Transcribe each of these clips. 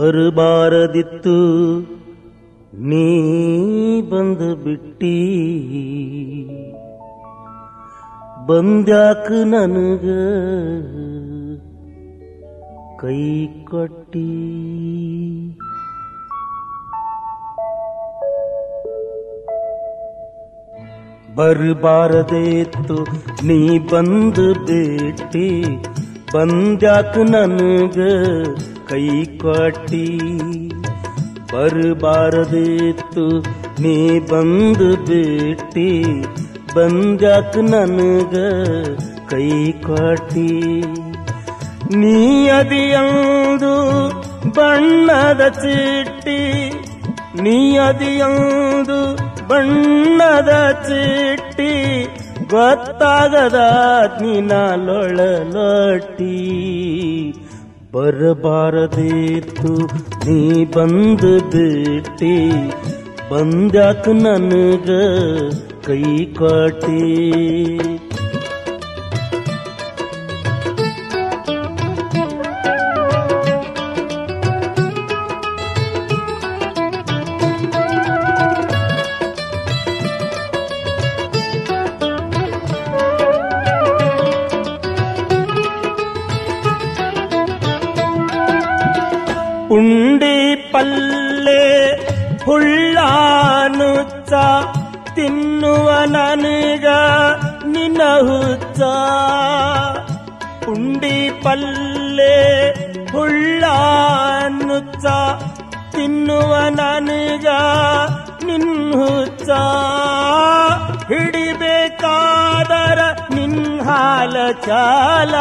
ಬರಬಾರದಿತ್ತು ನೀ ಬಂದು ಬಿಟ್ಟಿ ಬಂದ್ಯಾಕ ನನಗ ಕೈ ಕೊಟ್ಟಿ ಬರಬಾರದೇತ್ತು ನೀ ಬಂದು ಬಿಟ್ಟಿ ಬಂದ್ಯಾಕ ನನಗ ಕೈ ಕೊಟ್ಟಿ ಬರಬಾರದಿತ್ತು ನೀ ಬಂದು ಬಿಟ್ಟಿ ಬಂದ್ಯಾಕ ನನಗ ಕೈ ಕೊಟ್ಟಿ ನೀ ಅದಿಯಂದು ಬಣ್ಣದ ಚಿಟ್ಟಿ ನೀ ಅದಿಯಂದು ಬಣ್ಣದ ಚಿಟ್ಟಿ ಗೊತ್ತಾಗದ ನಿನ ಲೊಳಲೊಟ್ಟಿ ಬರಬಾರದಿತ್ತು ನೀ ಬಂದು ಬಿಟ್ಟಿ ಬಂದ್ಯಾಕ ನನಗ ಕೈ ಕಾಟಿ ಪುಂಡಿ ಪಲ್ಲೆ ಹುಳ್ಳಾನುಚ್ಚ ತಿನ್ನುವ ನನಗ ನಿನ್ನ ಹುಚ್ಚ ಪುಂಡಿ ಪಲ್ಲೆ ಹುಳ್ಳಾನುಚ್ಚ ತಿನ್ನುವ ನನಗ ನಿನ್ನ ಹುಚ್ಚ ಹಿಡಿಬೇಕಾದರ ನಿನ್ಹಾಲ ಚಾಲ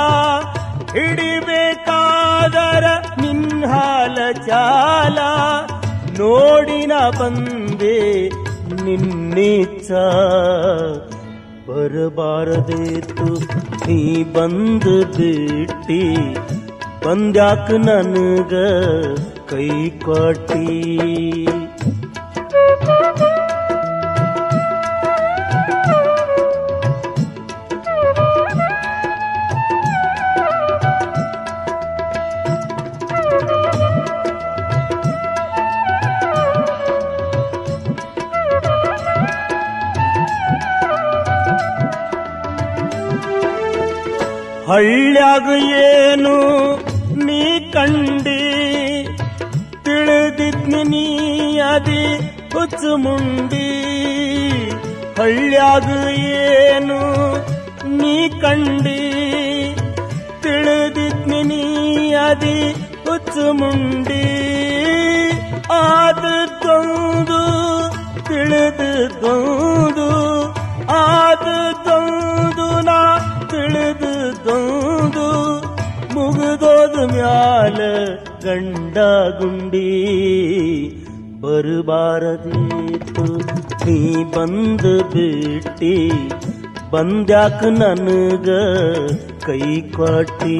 ಹಿಡಿಬೇಕಾದರ ನಿನ್ಹಾಲ ಚಾಲ ನೋಡಿನ ಬಂದೆ ನಿನ್ನಿಚ್ಚ ಬರಬಾರದಿತ್ತು ನೀ ಬಂದು ಬಿಟ್ಟಿ ಬಂದ್ಯಾಕ ನನಗ ಕೈ ಕೊಟ್ಟಿ ಹಳ್ಳ್ಯಾಗ ಏನು ನೀ ಕಂಡಿ ತಿಳಿದಿದ್ನಿ ನೀ ಅದಿ ಹುಚ್ಚು ಮುಂಡಿ ಹಳ್ಳ್ಯಾಗ ಏನು ನೀ ಕಂಡಿ ತಿಳಿದಿದ್ನಿ ನೀ ಅದಿ ಹುಚ್ಚು ಮುಂಡಿ ಆದದ್ದೊಂದು ತಿಳಿದುದೊಂದು ಆದದ್ದೊಂದು ನಾ ತಿಳಿದುದೊಂದು ಮುಗಿದೋದ ಮ್ಯಾಲ ಗಂಡ ಗುಂಡಿ ಬರಬಾರದಿತ್ತು ನೀ ಬಂದು ಬಿಟ್ಟಿ ಬಂದ್ಯಾಕ ನನಗ ಕೈ ಕೊಟ್ಟಿ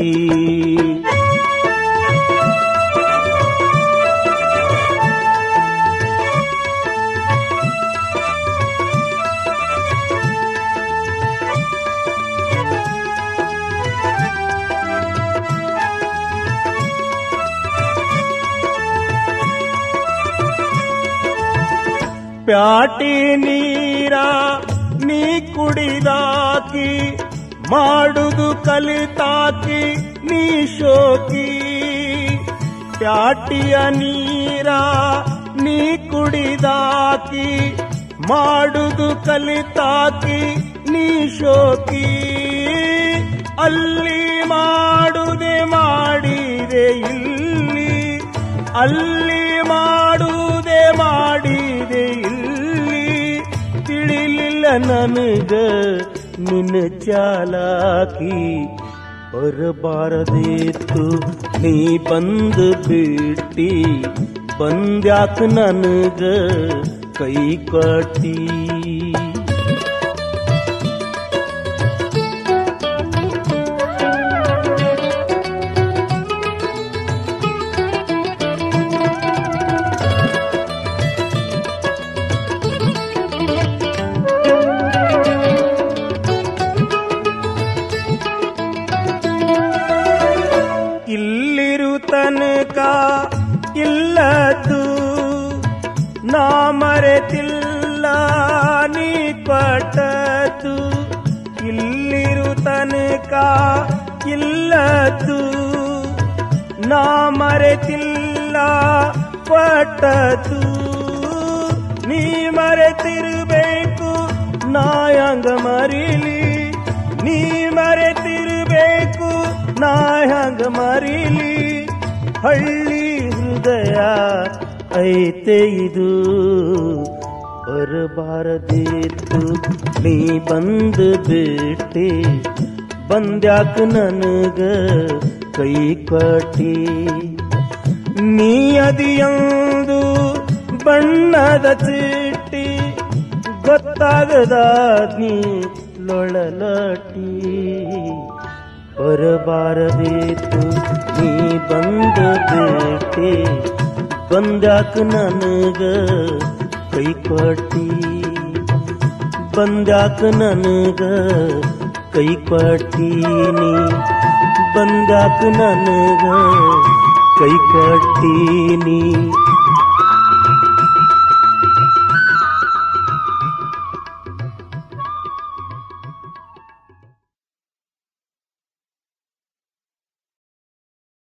ಪ್ಯಾಟಿ ನೀರ ನೀ ಕುಡಿದಾಕಿ ಮಾಡುದು ಕಲಿತಾಕಿ ನೀ ಶೋಕಿ ಪ್ಯಾಟಿಯ ನೀರ ನೀ ಕುಡಿದಾಕಿ ಮಾಡುದು ಕಲಿತಾಕಿ ನೀ ಶೋಕಿ ಅಲ್ಲಿ ಮಾಡುದೆ ಮಾಡಿದೆ ಇಲ್ಲಿ ಅಲ್ಲಿ ಮಾಡುದೆ ಮಾಡಿದೆ ಇಲ್ಲಿ ತಿಳಿಲಿಲ್ಲ ನನಗ ನಿನ್ನ ಚಾಲಾಕಿ ಬರಬಾರದಿತ್ತು ನೀ ಬಂದು ಬಿಟ್ಟಿ ಬಂದ್ಯಾಕ ನನಗ ಕೈ ಕಟ್ಟಿ ಇಲ್ಲಿರು ತನಕ ಇಲ್ಲ ನೀ ಕೊಟ್ಟದ್ದು ಇಲ್ಲಿರು ತನಕ ಇಲ್ಲದ್ದು ನಾ ಮರೆತಿಲ್ಲ ಕೊಟ್ಟದ್ದು ನೀ ಮರೆತಿರಬೇಕು ನಾಯಂಗ ಮರಿಲಿ ನೀ ಮರೆತಿರಬೇಕು ನಾಯಂಗ ಮರಿಲಿ ಹಳ್ಳಿ ಹೃದಯ ಐತೆ ಇದು ಬರಬಾರದಿತ್ತು ನೀ ಬಂದು ಬಿಟ್ಟಿ ಬಂದ್ಯಾಕ ನನಗ ಕೈ ಕಟ್ಟಿ ನೀ ಅದಿಯೊಂದು ಬಣ್ಣದ ಚಿಟ್ಟಿ ಗೊತ್ತಾಗದ ನೀ ಲೊಳಲಟಿ ಬರಬಾರದಿತ್ತು ನೀ ಬಂದ ಬೇಟೆ ಬಂದ್ಯಾಕ ನನಗ ಕೈ ಕೊಟ್ಟಿ ಬಂದ್ಯಾಕ ನನಗ ಕೈ ಕೊಟ್ಟೀನಿ ಬಂದ್ಯಾಕ ನನಗ ಕೈ ಕೊಟ್ಟೀನಿ